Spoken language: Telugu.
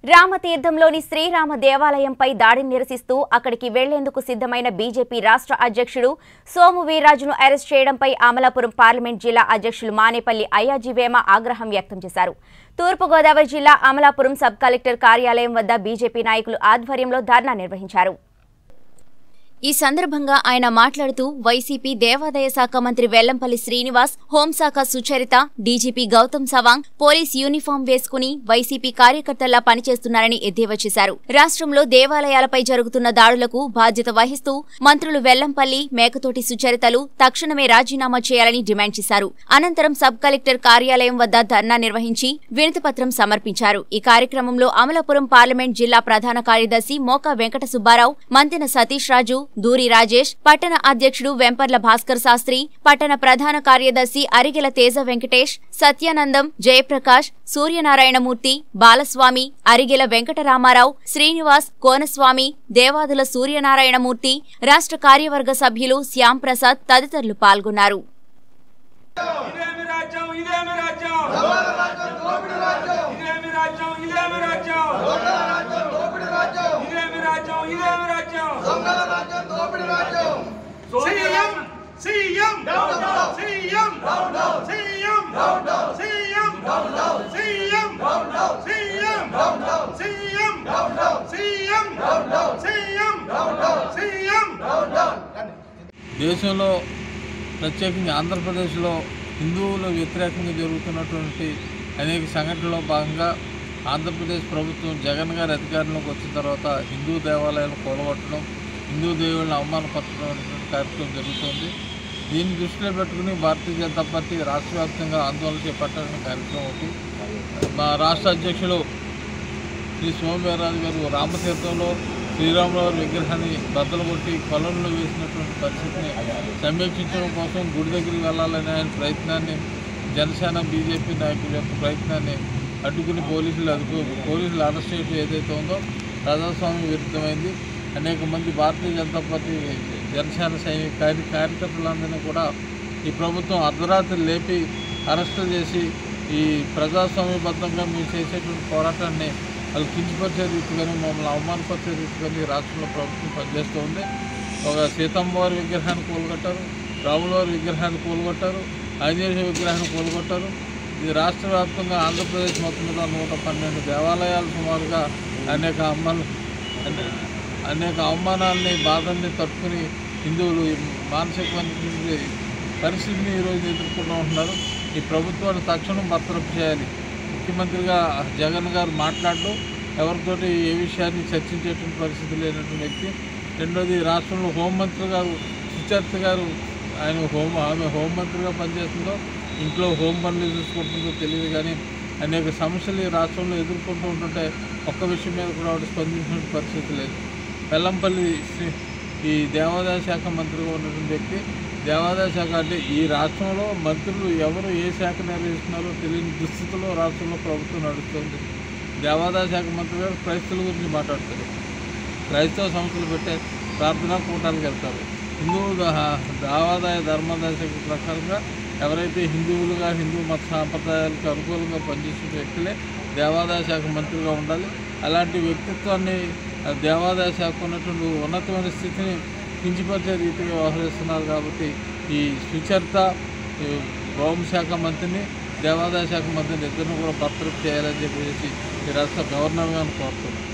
రామతీర్థంలోని శ్రీరామ దేవాలయంపై దాడిని నిరసిస్తూ అక్కడికి వెళ్లేందుకు సిద్ధమైన బీజేపీ రాష్ట్ర అధ్యక్షుడు సోము వీర్రాజును అరెస్ట్ చేయడంపై అమలాపురం పార్లమెంట్ జిల్లా అధ్యక్షులు మానేపల్లి అయ్యాజీ వేమ ఆగ్రహం వ్యక్తం చేశారు తూర్పుగోదావరి జిల్లా అమలాపురం సబ్ కలెక్టర్ కార్యాలయం వద్ద బీజేపీ నాయకులు ఆధ్వర్యంలో ధర్నా నిర్వహించారు ఈ సందర్భంగా ఆయన మాట్లాడుతూ వైసీపీ దేవాదాయ శాఖ మంత్రి వెల్లంపల్లి శ్రీనివాస్ హోంశాఖ Sucharitha DGP Gautam Sawang police uniform వేసుకుని వైసీపీ కార్యకర్తల్లా పనిచేస్తున్నారని ఎద్దేవా చేశారు రాష్ట్రంలో దేవాలయాలపై జరుగుతున్న దాడులకు బాధ్యత వహిస్తూ మంత్రులు వెల్లంపల్లి మేకతోటి సుచరితలు తక్షణమే రాజీనామా చేయాలని డిమాండ్ చేశారు అనంతరం సబ్ కలెక్టర్ కార్యాలయం వద్ద ధర్నా నిర్వహించి వినతిపత్రం సమర్పించారు ఈ కార్యక్రమంలో అమలాపురం పార్లమెంట్ జిల్లా ప్రధాన కార్యదర్శి మోకా వెంకట సుబ్బారావు మంతెన సతీష్ రాజు దూరి రాజేష్ పట్టణ అధ్యక్షుడు వెంపర్ల భాస్కర్ శాస్త్రి పట్టణ ప్రధాన కార్యదర్శి అరిగెల తేజ వెంకటేష్ సత్యానందం జయప్రకాష్ సూర్యనారాయణమూర్తి బాలస్వామి అరిగెల వెంకటరామారావు శ్రీనివాస్ కోనస్వామి దేవాదుల సూర్యనారాయణమూర్తి రాష్ట్ర కార్యవర్గ సభ్యులు శ్యాం ప్రసాద్ తదితరులు పాల్గొన్నారు ఇదేమి రాజ్యం ఇదేమి రాజ్యం ఇదేమి రాజ్యం ఇదేమి రాజ్యం ఇదేమి రాజ్యం ఇదేమి రాజ్యం CM CM CM CM CM CM CM CM CM CM CM దేశంలో ప్రత్యేకించి ఆంధ్రప్రదేశ్లో హిందువుల వ్యతిరేకంగా జరుగుతున్నటువంటి అనేక సంఘటనలో భాగంగా ఆంధ్రప్రదేశ్ ప్రభుత్వం జగన్ గారి అధికారంలోకి వచ్చిన తర్వాత హిందూ దేవాలయాలను కూలగొట్టడం హిందూ దేవుళ్ళని అవమానపరచడం అనేటువంటి కార్యక్రమం జరుగుతుంది దీన్ని దృష్టిలో పెట్టుకుని భారతీయ జనతా పార్టీ రాష్ట్ర వ్యాప్తంగా ఆందోళన చేపట్టాలని కార్యక్రమం ఒకటి మా రాష్ట్ర అధ్యక్షులు శ్రీ సోమవీర్రాజు గారు రామతీర్థంలో శ్రీరాములవారి విగ్రహాన్ని బద్దలు కొట్టి కొలంలో వేసినటువంటి పరిస్థితిని సమీక్షించడం కోసం గుడి దగ్గరికి వెళ్ళాలనే ఆయన ప్రయత్నాన్ని జనసేన బీజేపీ నాయకుల యొక్క ప్రయత్నాన్ని అడ్డుకుని పోలీసులు అదుపు పోలీసులు అరెస్ట్ చేయడం ఏదైతే ఉందో ప్రజాస్వామ్య విరుద్ధమైంది అనేక మంది భారతీయ జనతా పార్టీ జనసేన సైనిక కార్య కార్యకర్తలందరినీ కూడా ఈ ప్రభుత్వం అర్ధరాత్రి లేపి అరెస్టు చేసి ఈ ప్రజాస్వామ్యబద్ధంగా మీరు చేసేటువంటి పోరాటాన్ని వాళ్ళు కించపరిచే రీతిగానే మమ్మల్ని అవమానపరిచే రీతిగానే ఈ రాష్ట్రంలో ప్రభుత్వం పనిచేస్తూ ఉంది ఒక సీతమ్మ వారి విగ్రహాన్ని కూలగొట్టారు రాముల వారి విగ్రహాన్ని కూలగొట్టారు ఆంజనేయ విగ్రహాన్ని కూలగొట్టారు ఇది రాష్ట్ర వ్యాప్తంగా ఆంధ్రప్రదేశ్ మొత్తం మీద నూట పన్నెండు దేవాలయాలు సుమారుగా అనేక అమ్మలు అనేక అవమానాలని బాధల్ని తట్టుకుని హిందువులు ఈ మానసికమైన పరిస్థితిని ఈరోజు ఎదుర్కొంటూ ఉంటున్నారు ఈ ప్రభుత్వాన్ని తక్షణం బర్తరఫ్ చేయాలి ముఖ్యమంత్రిగా జగన్ గారు మాట్లాడుతూ ఎవరితోటి ఏ విషయాన్ని చర్చించేటువంటి పరిస్థితి లేనటువంటి వ్యక్తి రెండోది రాష్ట్రంలో హోంమంత్రి గారు సుచరిత గారు ఆయన హోం ఆమె హోంమంత్రిగా పనిచేస్తుందో ఇంట్లో హోం పనులు చూసుకుంటుందో తెలియదు కానీ అనేక సమస్యలు ఈ రాష్ట్రంలో ఎదుర్కొంటూ ఉంటుంటే ఒక్క విషయం మీద కూడా ఆవిడ స్పందించిన పరిస్థితి లేదు బెల్లంపల్లి శ్రీ- ఈ దేవాదాయ శాఖ మంత్రిగా ఉన్నటువంటి వ్యక్తి దేవాదాయ శాఖ అంటే ఈ రాష్ట్రంలో మంత్రులు ఎవరు ఏ శాఖ నిర్వహిస్తున్నారో తెలియని దుస్థితిలో రాష్ట్రంలో ప్రభుత్వం నడుస్తుంది దేవాదాయ శాఖ మంత్రి గారు క్రైస్తవుల గురించి మాట్లాడతారు క్రైస్తవ సంస్థలు పెట్టే ప్రార్థనా కూటాలకు వెళ్తారు హిందూ దా- దేవాదాయ ధర్మాదాయ శాఖ ప్రకారంగా ఎవరైతే హిందువులుగా హిందూ మత సాంప్రదాయాలకు అనుకూలంగా పనిచేసే వ్యక్తులే దేవాదాయ శాఖ మంత్రిగా ఉండాలి అలాంటి వ్యక్తిత్వాన్ని ఆ దేవాదాయ శాఖ ఉన్నటువంటి ఉన్నతమైన స్థితిని కించిపరిచే రీతిగా వ్యవహరిస్తున్నారు కాబట్టి ఈ సుచరిత ఈ హోంశాఖ మంత్రిని దేవాదాయ శాఖ మంత్రిని ఇద్దరిని కూడా బర్తరఫ్ చేయాలని చెప్పేసి ఈ రాష్ట్ర గవర్నర్ గారిని కోరుతున్నాను